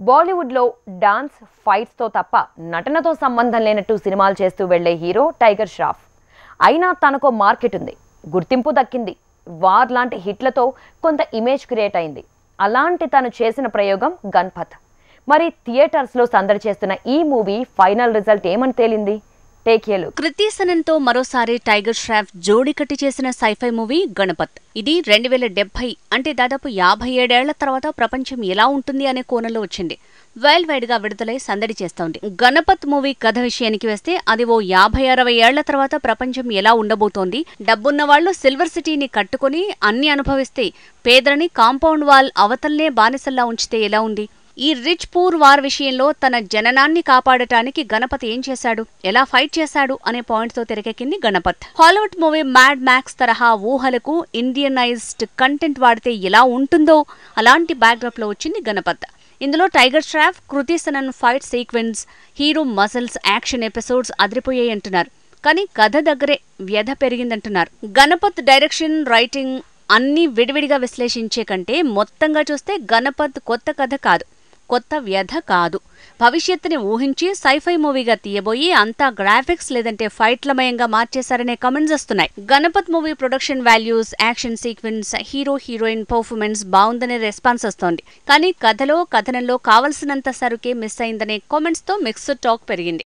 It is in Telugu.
బాలీవుడ్లో డాన్స్ ఫైట్స్తో తప్ప నటనతో సంబంధం లేనట్టు సినిమాలు చేస్తూ వెళ్లే హీరో టైగర్ ష్రాఫ్ అయినా తనకో మార్కెట్ ఉంది గుర్తింపు దక్కింది వార్ లాంటి హిట్లతో కొంత ఇమేజ్ క్రియేట్ అయింది అలాంటి తను చేసిన ప్రయోగం గన్పథ్ మరి థియేటర్స్లో సందడి చేస్తున్న ఈ మూవీ ఫైనల్ రిజల్ట్ ఏమని తేలింది టేక్ ఏ లుక్ కృతి సనన్తో మరోసారి టైగర్ ష్రాఫ్ జోడి కట్టి చేసిన సైఫై మూవీ గణపత్ ఇది రెండు వేల డెబ్బై అంటే దాదాపు యాభై ఏడేళ్ల తర్వాత ప్రపంచం ఎలా ఉంటుంది అనే కోణంలో వచ్చింది వరల్డ్ వైడ్ గా విడుదలై సందడి చేస్తోంది గణపత్ మూవీ కథ విషయానికి వస్తే అది ఓ యాభై అరవై ఏళ్ల తర్వాత ప్రపంచం ఎలా ఉండబోతోంది డబ్బున్న వాళ్ళు సిల్వర్ సిటీని కట్టుకుని అన్ని అనుభవిస్తే పేదలని కాంపౌండ్ వాల్ అవతల్నే బానిసల్లా ఉంచితే ఎలా ఉంది ఈ రిచ్ పూర్ వార్ విషయంలో తన జననాన్ని కాపాడటానికి గణపతి ఏం చేశాడు ఎలా ఫైట్ చేశాడు అనే పాయింట్ తో తెరకెక్కింది Ganapath Hollywood movie Mad Max తరహా ఊహలకు ఇండియనైజ్డ్ కంటెంట్ వాడితే ఎలా ఉంటుందో అలాంటి బ్యాక్డ్రాప్ లో వచ్చింది గణపత్ ఇందులో Tiger Shroff Kriti Sanon fight sequence hero muscles action episodes అదిరిపోయాయి అంటున్నారు కానీ కథ దగ్గరే వ్యధ పెరిగిందంటున్నారు గణపత్ డైరెక్షన్ రైటింగ్ అన్ని విడివిడిగా విశ్లేషించే కంటే మొత్తంగా చూస్తే గణపత్ కొత్త కథ కాదు కొత్త వ్యధ కాదు భవిష్యత్తుని ఊహించి సైఫై మూవీగా తీయబోయి అంతా గ్రాఫిక్స్ లేదంటే ఫైట్లమయంగా మార్చేశారనే కమెంట్స్ వస్తున్నాయి Ganapath movie production values action sequence hero heroine performance బాగుందనే రెస్పాన్స్ వస్తోంది కానీ కథలో కథనంలో కావలసినంత సరుకే మిస్ అయిందనే కామెంట్స్ తో మిక్స్డ్ టాక్ పెరిగింది